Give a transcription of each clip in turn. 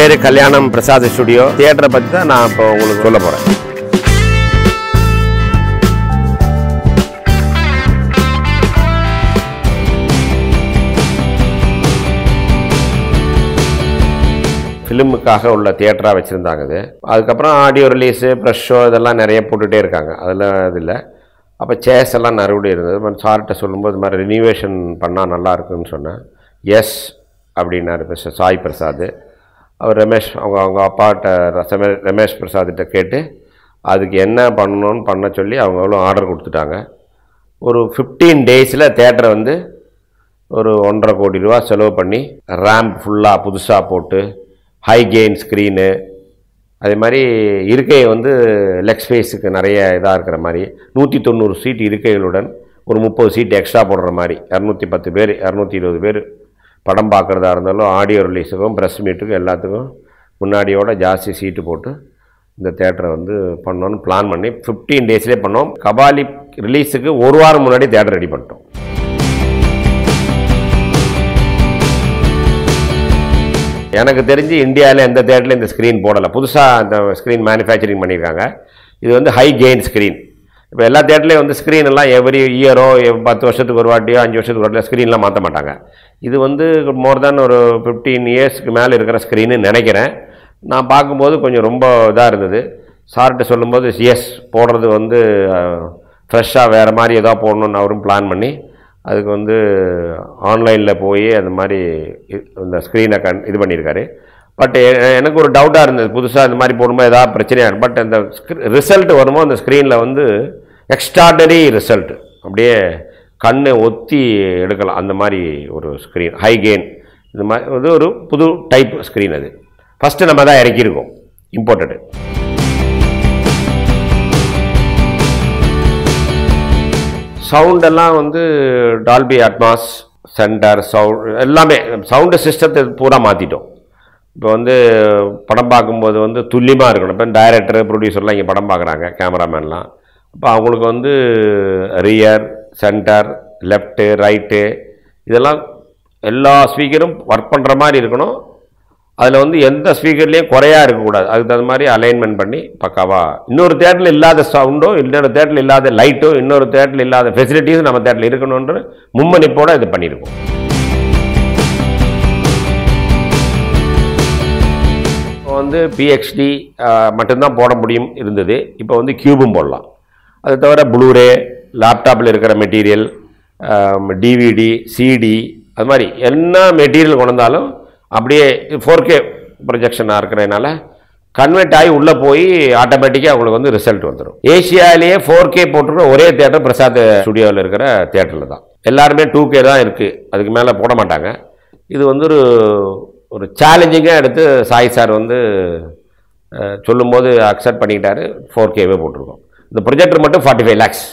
பேர் கல்யாணம் பிரசாத் ஸ்டுடியோ தியேட்டரை பற்றி தான் நான் இப்போ உங்களுக்கு சொல்ல போகிறேன் ஃபிலிமுக்காக உள்ள தியேட்டராக வச்சுருந்தாங்க இது அதுக்கப்புறம் ஆடியோ ரிலீஸு ப்ரெஷ் ஷோ இதெல்லாம் நிறைய போட்டுகிட்டே இருக்காங்க அதில் இது இல்லை அப்போ சேஸ் எல்லாம் மறுபடியும் இருந்தது அப்புறம் சார்கிட்ட சொல்லும்போது இது மாதிரி ரினிவேஷன் பண்ணால் நல்லா இருக்குன்னு சொன்னேன் எஸ் அப்படின்னாரு மிஸ்டர் சாய் பிரசாத் அவர் ரமேஷ் அவங்க அவங்க அப்பாட்ட ரசமே- ரமேஷ் பிரசாத்திட்ட கேட்டு அதுக்கு என்ன பண்ணணும்னு பண்ண சொல்லி அவங்க எவ்வளோ ஆர்டர் கொடுத்துட்டாங்க ஒரு ஃபிஃப்டீன் டேஸில் தேட்டரை வந்து ஒரு ஒன்றரை கோடி ரூபா செலவு பண்ணி ரேம்ப் ஃபுல்லாக புதுசாக போட்டு ஹை கெயின் ஸ்க்ரீனு அதே மாதிரி இருக்கையை வந்து லெக் ஸ்பேஸுக்கு நிறைய இதாக இருக்கிற மாதிரி நூற்றி தொண்ணூறு சீட் இருக்கைகளுடன் ஒரு முப்பது சீட் எக்ஸ்ட்ரா போடுற மாதிரி இரநூத்தி பத்து பேர் இரநூத்தி இருபது பேர் படம் பார்க்குறதா இருந்தாலும் ஆடியோ ரிலீஸுக்கும் ப்ரெஸ் மீட்டுக்கும் எல்லாத்துக்கும் முன்னாடியோட ஜாஸ்தி சீட்டு போட்டு இந்த தேட்டரை வந்து பண்ணோன்னு பிளான் பண்ணி ஃபிஃப்டீன் டேஸ்லேயே பண்ணோம் கபாலி ரிலீஸுக்கு ஒரு வாரம் முன்னாடி தேட்டர் ரெடி பண்ணிட்டோம் எனக்கு தெரிஞ்சு இந்தியாவில் எந்த தேட்டரில் இந்த ஸ்க்ரீன் போடலை புதுசாக இந்த ஸ்க்ரீன் மேனுஃபேக்சரிங் பண்ணியிருக்காங்க இது வந்து ஹை கெயின் ஸ்க்ரீன் இப்போ எல்லா தேட்டர்லேயும் வந்து ஸ்க்ரீன் எல்லாம் எவ்ரி இயரோ பத்து வருஷத்துக்கு ஒரு வாட்டியோ அஞ்சு வருஷத்துக்கு ஒரு வாட்டியோ ஸ்க்ரீன்லாம் மாற்ற மாட்டாங்க இது வந்து மோர் தென் ஒரு ஃபிஃப்டீன் இயர்ஸ்க்கு மேலே இருக்கிற ஸ்க்ரீன்னு நினைக்கிறேன் நான் பார்க்கும்போது கொஞ்சம் ரொம்ப இதாக இருந்தது சார்கிட்ட சொல்லும்போது எஸ் போடுறது வந்து ஃப்ரெஷ்ஷாக வேறு மாதிரி ஏதோ போடணுன்னு அவரும் பிளான் பண்ணி அதுக்கு வந்து ஆன்லைனில் போய் அந்த மாதிரி இ- இந்த ஸ்க்ரீனை கண் இது பண்ணியிருக்காரு பட் எனக்கு ஒரு டவுட்டாக இருந்தது புதுசாக இந்த மாதிரி போடும்போது ஏதாவது பிரச்சனையாக இருக்கும் பட் அந்த ரிசல்ட் வரும்போது அந்த ஸ்க்ரீனில் வந்து எக்ஸ்ட்ராடனரி ரிசல்ட் அப்படியே கண்ணை ஒத்தி எடுக்கலாம் அந்த மாதிரி ஒரு ஸ்க்ரீன் ஹை கெயின் இந்த மாதிரி இது ஒரு புது டைப் ஸ்க்ரீன் அது ஃபஸ்ட்டு நம்ம தான் இறக்கியிருக்கோம் இம்போர்ட்டடு சவுண்டெல்லாம் வந்து டால்பி அட்மாஸ் சென்டர் சவுண்ட் எல்லாமே சவுண்டு சிஸ்டத்தை பூரா மாற்றிட்டோம் இப்போ வந்து படம் பார்க்கும்போது வந்து துல்லியமாக இருக்கணும் இப்போ டைரக்டர் ப்ரொடியூசர்லாம் இங்கே படம் பார்க்குறாங்க கேமராமேன்லாம் அப்போ அவங்களுக்கு வந்து ரியர் சென்டர் லெஃப்ட்டு ரைட்டு இதெல்லாம் எல்லா ஸ்பீக்கரும் ஒர்க் பண்ணுற மாதிரி இருக்கணும் அதில் வந்து எந்த ஸ்பீக்கர்லேயும் குறையா இருக்கக்கூடாது அதுக்கு தகுந்த மாதிரி அலைன்மெண்ட் பண்ணி பக்காவா இன்னொரு தேட்டரில் இல்லாத சவுண்டோ இன்னொரு தேட்டரில் இல்லாத லைட்டோ இன்னொரு தேட்டரில் இல்லாத ஃபெசிலிட்டிஸும் நம்ம தேட்டரில் இருக்கணுன்ற மும்மணிப்போட இது பண்ணியிருக்கோம் இப்போ வந்து பிஎக்ஸ்டி மட்டும்தான் போட முடியும் இருந்தது இப்போ வந்து கியூபும் போடலாம் அது தவிர ப்ளூரே லேப்டாப்பில் இருக்கிற மெட்டீரியல் டிவிடி சிடி அது மாதிரி என்ன மெட்டீரியல் கொண்டு வந்தாலும் அப்படியே ஃபோர் கே ப்ரொஜெக்ஷனாக இருக்கிறதுனால கன்வெர்ட் ஆகி உள்ளே போய் ஆட்டோமேட்டிக்காக உங்களுக்கு வந்து ரிசல்ட் வந்துடும் ஏசியாலேயே ஃபோர் கே போட்டிருக்கிற ஒரே தேட்டர் பிரசாத் ஸ்டுடியோவில் இருக்கிற தேட்டரில் தான் எல்லாருமே டூ கே தான் இருக்குது அதுக்கு மேலே போட மாட்டாங்க இது வந்து ஒரு ஒரு சேலஞ்சிங்காக எடுத்து சாய் சார் வந்து அஹ், சொல்லும்போது அக்செப்ட் பண்ணிக்கிட்டாரு ஃபோர் கேவே போட்டிருக்கோம் இந்த ப்ரொஜெக்டர் மட்டும் ஃபார்ட்டி ஃபைவ் லேக்ஸ்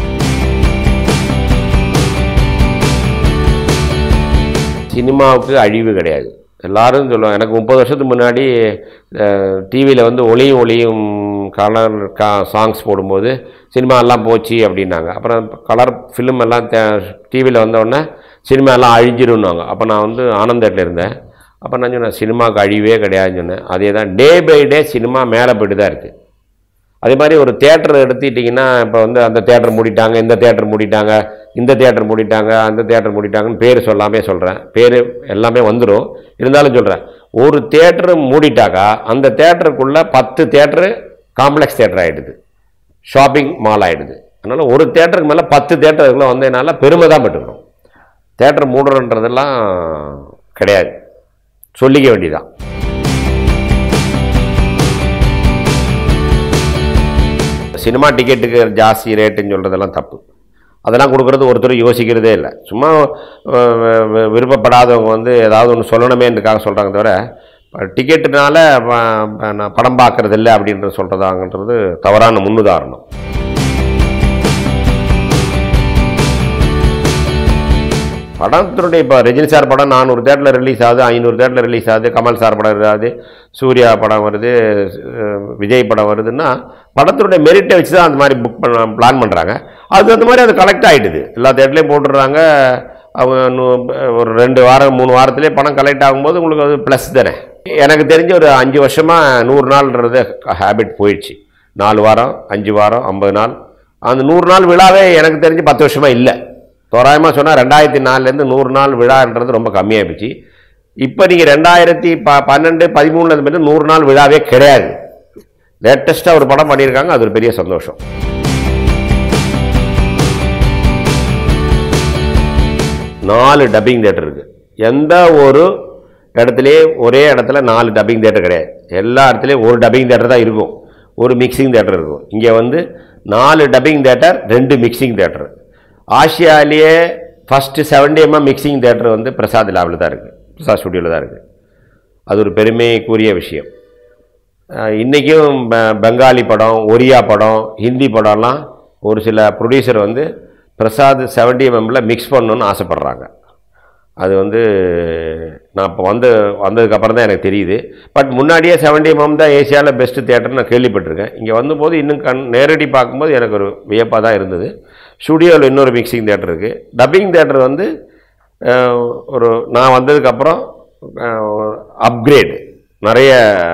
சினிமாவுக்கு அழிவு கிடையாது எல்லாரும் சொல்லுவாங்க எனக்கு முப்பது வருஷத்துக்கு முன்னாடி டிவியில் வந்து ஒளியும் ஒளியும் கலர் கா சாங்ஸ் போடும்போது சினிமா எல்லாம் போச்சு அப்படின்னாங்க அப்புறம் கலர் ஃபிலிம் எல்லாம் டிவியில் வந்தோடனே சினிமா எல்லாம் அழிஞ்சிரும்னாங்க அப்போ நான் வந்து ஆனந்தத்தில் இருந்தேன் அப்போ நான் சொன்னேன் சினிமாவுக்கு அழிவே கிடையாதுன்னு சொன்னேன் அதே தான் டே பை டே சினிமா மேலே போயிட்டு தான் இருக்குது அதே மாதிரி ஒரு தேட்டர் எடுத்துக்கிட்டிங்கன்னா இப்போ வந்து அந்த தேட்டர் மூடிட்டாங்க இந்த தேட்டர் மூடிட்டாங்க இந்த தேட்டர் மூடிட்டாங்க அந்த தேட்டர் மூடிட்டாங்கன்னு பேர் சொல்லாமே சொல்கிறேன் பேர் எல்லாமே வந்துடும் இருந்தாலும் சொல்கிறேன் ஒரு தேட்டர் மூடிட்டாக்கா அந்த தேட்டருக்குள்ளே பத்து தேட்டரு காம்ப்ளெக்ஸ் தேட்டர் ஆகிடுது ஷாப்பிங் மால் ஆகிடுது அதனால் ஒரு தேட்டருக்கு மேலே பத்து தேட்டருக்குள்ளே வந்ததுனால பெருமை தான் பெற்றுக்கணும் தேட்டர் மூடுறன்றதெல்லாம் கிடையாது சொல்லிக்க வேண்டியதான் சினிமா டிக்கெட்டுக்கு ஜாஸ்தி ரேட்டுன்னு சொல்கிறதெல்லாம் தப்பு அதெல்லாம் கொடுக்குறது ஒருத்தர் யோசிக்கிறதே இல்லை சும்மா அஹ், வி- வி- விருப்பப்படாதவங்க வந்து ஏதாவது ஒன்று சொல்லணுமேன்றதுக்காக சொல்கிறாங்க தவிர டிக்கெட்டுனால நான் படம் பார்க்கறது இல்லை அப்படின்றது சொல்கிறதாங்கன்றது தவறான முன்னுதாரணம் படத்தினுடைய இப்போ ரஜினி சார் படம் நானூறு தேட்டரில் ரிலீஸ் ஆகுது ஐநூறு தேட்டரில் ரிலீஸ் ஆகுது கமல் சார் படம் வருது சூர்யா படம் வருது அஹ் விஜய் படம் வருதுன்னா படத்தினுடைய மெரிட்டை வச்சு தான் அந்த மாதிரி புக் பண்ண பிளான் பண்ணுறாங்க அது அந்த மாதிரி அது கலெக்ட் ஆகிடுது எல்லா தேட்டர்லேயும் போட்டுடுறாங்க அவங்க நூ- ஒரு ரெண்டு வாரம் மூணு வாரத்திலே பணம் கலெக்ட் ஆகும்போது உங்களுக்கு அது ப்ளஸ் தானே எனக்கு தெரிஞ்ச ஒரு அஞ்சு வருஷமாக நூறு நாள்ன்றது ஹேபிட் போயிடுச்சு நாலு வாரம் அஞ்சு வாரம் ஐம்பது நாள் அந்த நூறு நாள் விழாவே எனக்கு தெரிஞ்சு பத்து வருஷமாக இல்லை தோராயமாக சொன்னால் ரெண்டாயிரத்தி நாலுலேருந்து நூறு நாள் விழான்றது ரொம்ப கம்மியாக போச்சு இப்போ நீங்கள் ரெண்டாயிரத்தி ப பன்னெண்டு பதிமூணுல வந்து நூறு நாள் விழாவே கிடையாது லேட்டஸ்ட்டாக ஒரு படம் பண்ணியிருக்காங்க அது ஒரு பெரிய சந்தோஷம் நாலு டப்பிங் தேட்டர் இருக்குது எந்த ஒரு இடத்துலையே ஒரே இடத்துல நாலு டப்பிங் தேட்டர் கிடையாது எல்லா இடத்துலையும் ஒரு டப்பிங் தேட்டர் தான் இருக்கும் ஒரு மிக்சிங் தேட்டர் இருக்கும் இங்கே வந்து நாலு டப்பிங் தேட்டர் ரெண்டு மிக்சிங் தேட்டர் ஆசியாலேயே first seventy MM mixing theatre வந்து பிரசாத் லேபில் தான் இருக்குது பிரசாத் ஸ்டுடியோவில் தான் இருக்குது அது ஒரு பெருமைக்குரிய விஷயம் அஹ் இன்னைக்கும் பெ- பெங்காலி படம் ஒரியா படம் ஹிந்தி படம்லாம் ஒரு சில ப்ரொடியூசர் வந்து பிரசாத் செவன்டி எம்எம்மில் மிக்ஸ் பண்ணணும்னு ஆசைப்பட்றாங்க அது வந்து நான் இப்போ வந்து வந்ததுக்கப்புறம் தான் எனக்கு தெரியுது பட் முன்னாடியே செவன்டி எம்எம் தான் ஏசியாவில் பெஸ்ட்டு தேட்டர்னு நான் கேள்விப்பட்டிருக்கேன் இங்கே வந்தபோது இன்னும் கண் நேரடி பார்க்கும்போது எனக்கு ஒரு வியப்பாக தான் இருந்தது ஸ்டுடியோவில் இன்னொரு மிக்சிங் தேட்டர் இருக்குது டப்பிங் தேட்டர் வந்து அஹ், ஒரு நான் வந்ததுக்கப்புறம் அப்கிரேடு நிறைய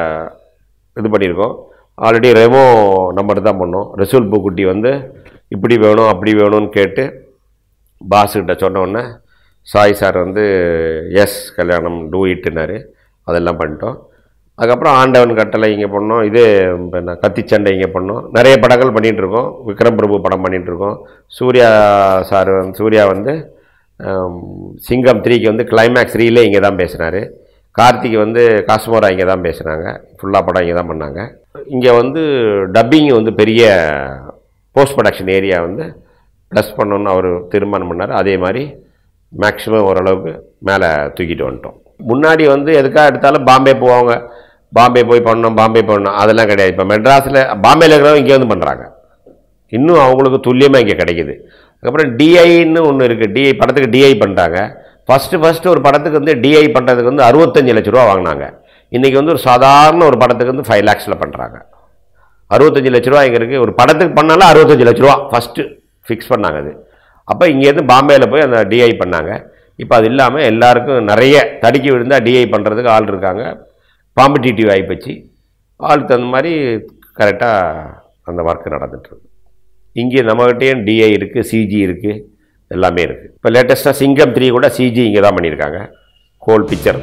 இது பண்ணியிருக்கோம் ஆல்ரெடி ரெமோ நம்பர் தான் பண்ணோம் ரசூல் பூக்குட்டி வந்து இப்படி வேணும் அப்படி வேணும்னு கேட்டு பாஸுக்கிட்ட சொன்ன உடனே சாய் சார் வந்து எஸ் கல்யாணம் டூ இட்டுனாரு அதெல்லாம் பண்ணிட்டோம் அதுக்கப்புறம் ஆண்டவன் கட்டளை இங்கே பண்ணோம் இது என்ன கத்திச்சண்டை இங்கே பண்ணோம் நிறைய படங்கள் பண்ணிகிட்டு இருக்கோம் விக்ரம் பிரபு படம் பண்ணிகிட்டு இருக்கோம் சூர்யா சார் வந்து சூர்யா வந்து ஆம், சிங்கம் த்ரீக்கு வந்து கிளைமேக்ஸ் த்ரீலே இங்கே தான் பேசினார் கார்த்திக் வந்து காஸ்மோரா இங்கே தான் பேசுனாங்க ஃபுல்லாக படம் இங்கே தான் பண்ணாங்க இங்கே வந்து டப்பிங் வந்து பெரிய போஸ்ட் ப்ரொடக்ஷன் ஏரியா வந்து ப்ளஸ் பண்ணணும்னு அவர் தீர்மானம் பண்ணார் அதே மாதிரி மேக்ஸிமம் ஓரளவுக்கு மேலே தூக்கிட்டு வந்துட்டோம் முன்னாடி வந்து எதுக்காக எடுத்தாலும் பாம்பே போவாங்க பாம்பே போய் பண்ணோம் பாம்பே பண்ணோம் அதெல்லாம் கிடையாது இப்போ மெட்ராஸில் பாம்பேயில் இருக்கிறவங்க இங்கே வந்து பண்ணுறாங்க இன்னும் அவங்களுக்கு துல்லியமாக இங்கே கிடைக்குது அதுக்கப்புறம் டிஐன்னு ஒன்று இருக்குது டிஐ படத்துக்கு டிஐ பண்ணிட்டாங்க ஃபஸ்ட்டு ஃபஸ்ட்டு ஒரு படத்துக்கு வந்து டிஐ பண்ணுறதுக்கு வந்து அறுபத்தஞ்சு லட்ச ரூபா வாங்கினாங்க இன்றைக்கி வந்து ஒரு சாதாரண ஒரு படத்துக்கு வந்து ஃபைவ் லேக்ஸில் பண்ணுறாங்க அறுபத்தஞ்சு லட்ச ரூபா இங்கே இருக்குது ஒரு படத்துக்கு பண்ணாலும் அறுபத்தஞ்சு லட்ச ரூபா ஃபஸ்ட்டு ஃபிக்ஸ் பண்ணாங்க அது அப்போ இங்கேருந்து பாம்பேயில் போய் அந்த டிஐ பண்ணாங்க இப்போ அது இல்லாமல் எல்லாருக்கும் நிறைய தடுக்கி விழுந்தால் டிஐ பண்ணுறதுக்கு ஆள் இருக்காங்க காம்படிட்டிவ் ஆகிப்போச்சு ஆளுக்கு தகுந்த மாதிரி கரெக்டாக அந்த ஒர்க் நடந்துட்டுருக்கு இங்கே நம்மகிட்டேயும் டிஐ இருக்குது சிஜி இருக்குது எல்லாமே இருக்குது இப்போ லேட்டஸ்ட்டாக சிங்கம் த்ரீ கூட சிஜி இங்கே தான் பண்ணியிருக்காங்க ஹோல் பிக்சர்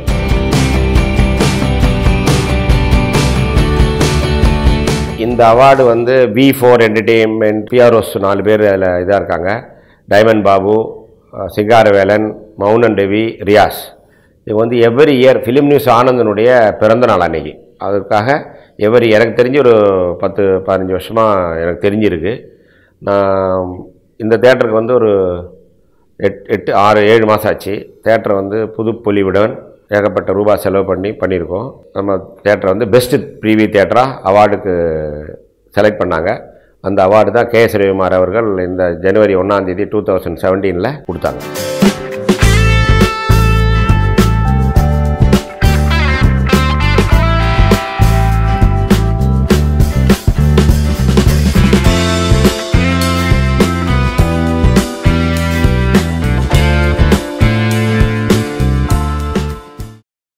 இந்த அவார்டு வந்து வி ஃபோர் என்டர்டெயின்மெண்ட் பிஆர்ஓஸ் நாலு பேர் அதில் இதாக இருக்காங்க டைமண்ட் பாபு அஹ், சிங்காரவேலன் மௌனன் ரவி ரியாஸ் இது வந்து எவ்ரி இயர் ஃபிலிம் நியூஸ் ஆனந்தனுடைய பிறந்த நாள் அன்னைக்கு அதுக்காக எவ்ரி எனக்கு தெரிஞ்சு ஒரு பத்து பதினஞ்சு வருஷமாக எனக்கு தெரிஞ்சிருக்கு நான் இந்த தேட்டருக்கு வந்து ஒரு எட் எட்டு ஆறு ஏழு மாதம் ஆச்சு தேட்டரை வந்து புது பொலிவுடன் ஏகப்பட்ட ரூபா செலவு பண்ணி பண்ணியிருக்கோம் நம்ம தேட்டரை வந்து பெஸ்ட்டு ப்ரீவி தேட்டராக அவார்டுக்கு செலக்ட் பண்ணாங்க அந்த அவார்டு தான் கே எஸ் ரவிக்குமார் அவர்கள் இந்த ஜனவரி ஒன்றாந்தேதி டூ தௌசண்ட் செவன்டீனில் கொடுத்தாங்க